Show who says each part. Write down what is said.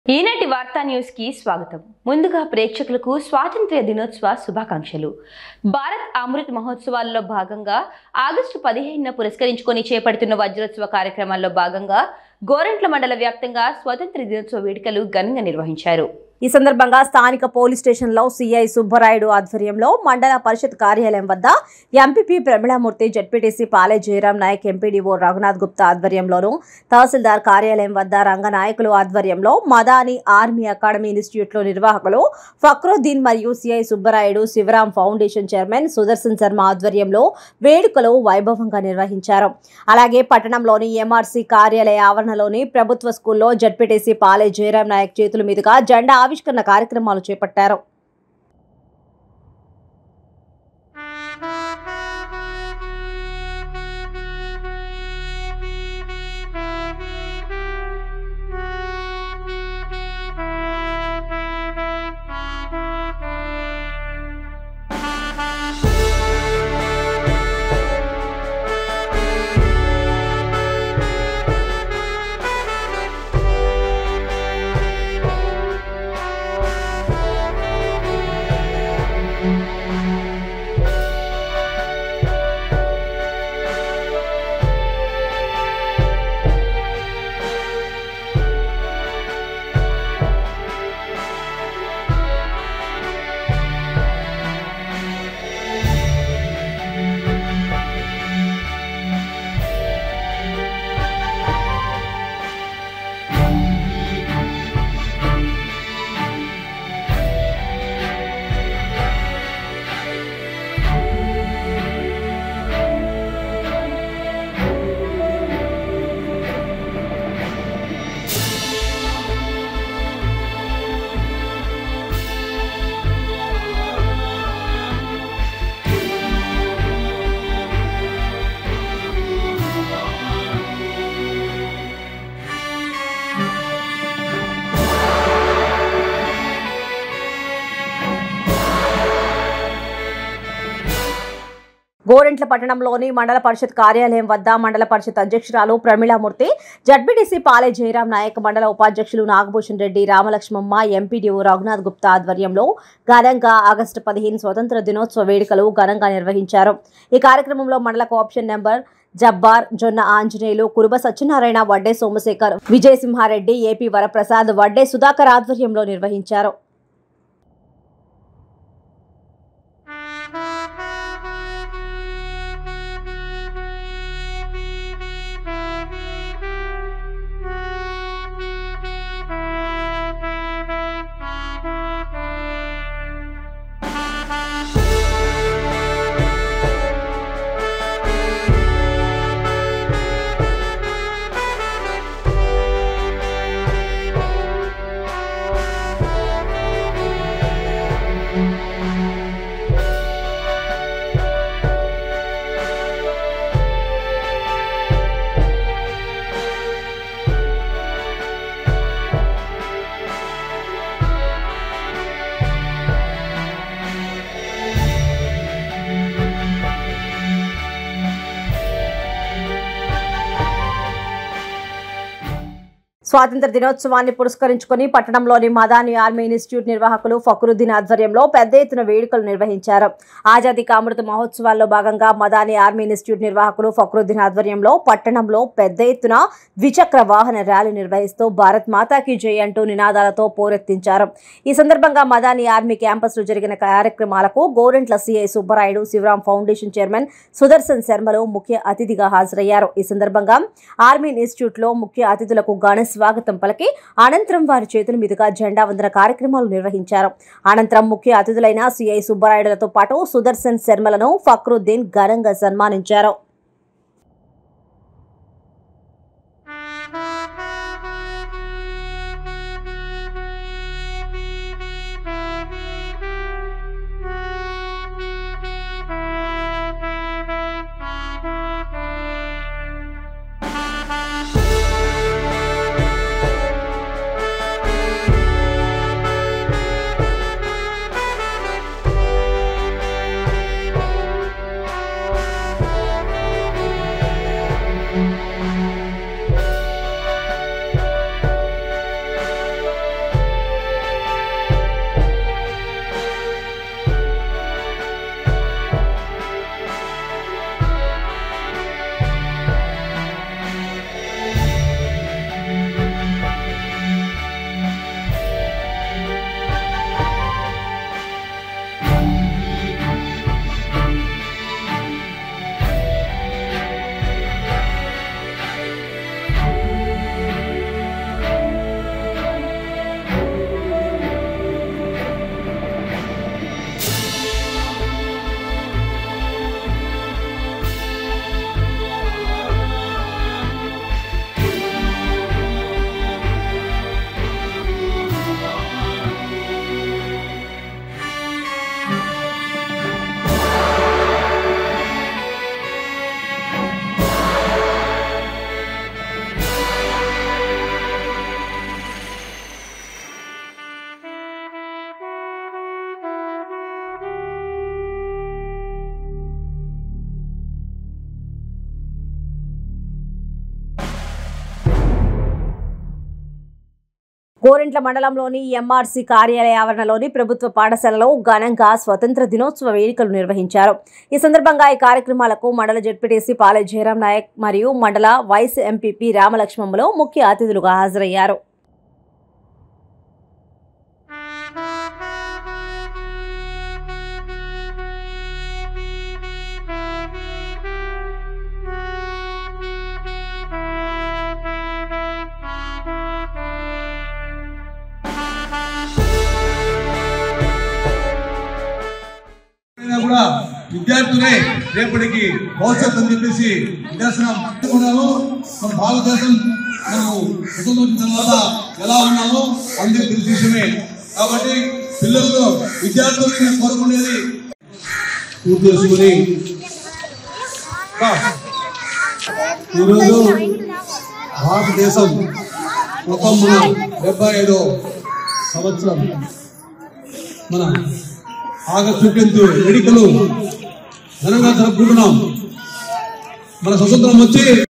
Speaker 1: ఈనాటి వార్తా న్యూస్ కి స్వాగతం ముందుగా ప్రేక్షకులకు స్వాతంత్ర్య దినోత్సవ శుభాకాంక్షలు భారత్ అమృత్ మహోత్సవాల్లో భాగంగా ఆగస్టు పదిహేనున పురస్కరించుకొని చేపడుతున్న వజ్రోత్సవ కార్యక్రమాల్లో భాగంగా గోరంట్ల మండల వ్యాప్తంగా స్వాతంత్ర్య దినోత్సవ వేడుకలు ఘనంగా నిర్వహించారు
Speaker 2: ఈ సందర్భంగా స్థానిక పోలీస్ స్టేషన్లో సిఐ సుబ్బరాయుడు ఆధ్వర్యంలో మండల పరిషత్ కార్యాలయం వద్ద MPP Pramilamurthy ZPTC Pale Jayaram Naik MPDO Raghunath Gupta ఆధ్వర్యంలోను తహసీల్దార్ కార్యాలయం వద్ద రంగ నాయకులు ఆధ్వర్యంలో మదాని ఆర్మీ అకాడమీ ఇన్స్టిట్యూట్లో నిర్వాహకులు ఫక్రుద్దీన్ మరియు CI Subbarayudu Sivaram foundation chairman Sudarshan Sharma ఆధ్వర్యంలో వేడుకలు వైభవంగా నిర్వహించారు అలాగే పట్టణంలోని ఎంఆర్సీ కార్యాలయ ఆవరణలోని ప్రభుత్వ స్కూల్లో జడ్పీటీసీ పాలే జయరాం నాయక్ చేతుల మీదుగా జెండా ఆవిష్కరణ కార్యక్రమాలు చేపట్టారు గోరెంట్ల పట్టణంలోని మండల పరిషత్ కార్యాలయం వద్ద మండల పరిషత్ అధ్యక్షురాలు ప్రమీళామూర్తి జడ్పీటీసీ పాలే జయరాం నాయక్ మండల ఉపాధ్యక్షులు నాగభూషణ్ రెడ్డి రామలక్ష్మమ్మ ఎంపీడీఓ రఘునాథ్ గుప్తా ఆధ్వర్యంలో ఘనంగా ఆగస్టు పదిహేను స్వతంత్ర దినోత్సవ వేడుకలు ఘనంగా నిర్వహించారు ఈ కార్యక్రమంలో మండల cooption member Jabbar Jonna Anjaneyulu Kuruba Satyanarayana Vadde Somasekhar Vijayasimhareddy AP Varaprasad Vadde Sudhakar ఆధ్వర్యంలో నిర్వహించారు స్వాతంత్ర దినోత్సవాన్ని పురస్కరించుకొని పట్టణంలోని మదాని ఆర్మీ ఇన్స్టిట్యూట్ నిర్వాహకులు ఫక్రుద్దీన్ ఆధ్వర్యంలో పెద్ద ఎత్తున వేడుకలు నిర్వహించారు ఆజాదీ కా అమృత మహోత్సవాల్లో భాగంగా మదాని ఆర్మీ ఇన్స్టిట్యూట్ నిర్వాహకులు ఫక్రుద్దీన్ ఆధ్వర్యంలో పట్టణంలో పెద్ద ఎత్తున ద్విచక్ర వాహన ర్యాలీ నిర్వహిస్తూ భారత్ మాతాకి జై అంటూ నినాదాలతో పోరెత్తించారు ఈ సందర్భంగా మదాని ఆర్మీ క్యాంపస్ లో జరిగిన కార్యక్రమాలకు Gorantla CI Subbarayudu Sivaram foundation chairman Sudarshan శర్మలు ముఖ్య అతిథిగా హాజరయ్యారు ఈ సందర్భంగా ఆర్మీ ఇన్స్టిట్యూట్ లో ముఖ్య అతిథులకు ఘన స్వాగతం పలికి అనంతరం వారి చేతుల మీదుగా జెండా వందన కార్యక్రమాలు నిర్వహించారు అనంతరం ముఖ్య అతిథులైన సిఐ సుబ్బరాయుడులతో పాటు సుదర్శన్ శర్మలను ఫక్రుద్దీన్ ఘనంగా సన్మానించారు
Speaker 3: Thank
Speaker 2: గోరింట్ల మండలంలోని ఎంఆర్సీ కార్యాలయ ఆవరణలోని ప్రభుత్వ పాఠశాలలో ఘనంగా స్వతంత్ర దినోత్సవ వేడుకలు నిర్వహించారు ఈ సందర్భంగా ఈ కార్యక్రమాలకు మండల జడ్పీటీసీ పాలె జయరాం నాయక్ మరియు మండల వైస్ ఎంపీపీ రామలక్ష్మమ్మలో ముఖ్య అతిథులుగా హాజరయ్యారు
Speaker 3: అయినా కూడా విద్యార్థులే రేపటికి భవిష్యత్తు అని చెప్పేసి నిదర్శనం ఉన్నాము మన భారతదేశం మనము స్వతంత్రం వచ్చిన తర్వాత ఎలా ఉన్నామో అందరికీ తెలిసిన విషయమే కాబట్టి పిల్లలతో విద్యార్థులు నేను కోరుకునేది పూర్తి చేసుకుని ఈరోజు భారతదేశం మొత్తం మన డెబ్బై ఐదో సంవత్సరం మన ఆగస్టు టెన్త్ వేడుకలు ఘనంగా జరుపుకుంటున్నాం మన స్వతంత్రం వచ్చి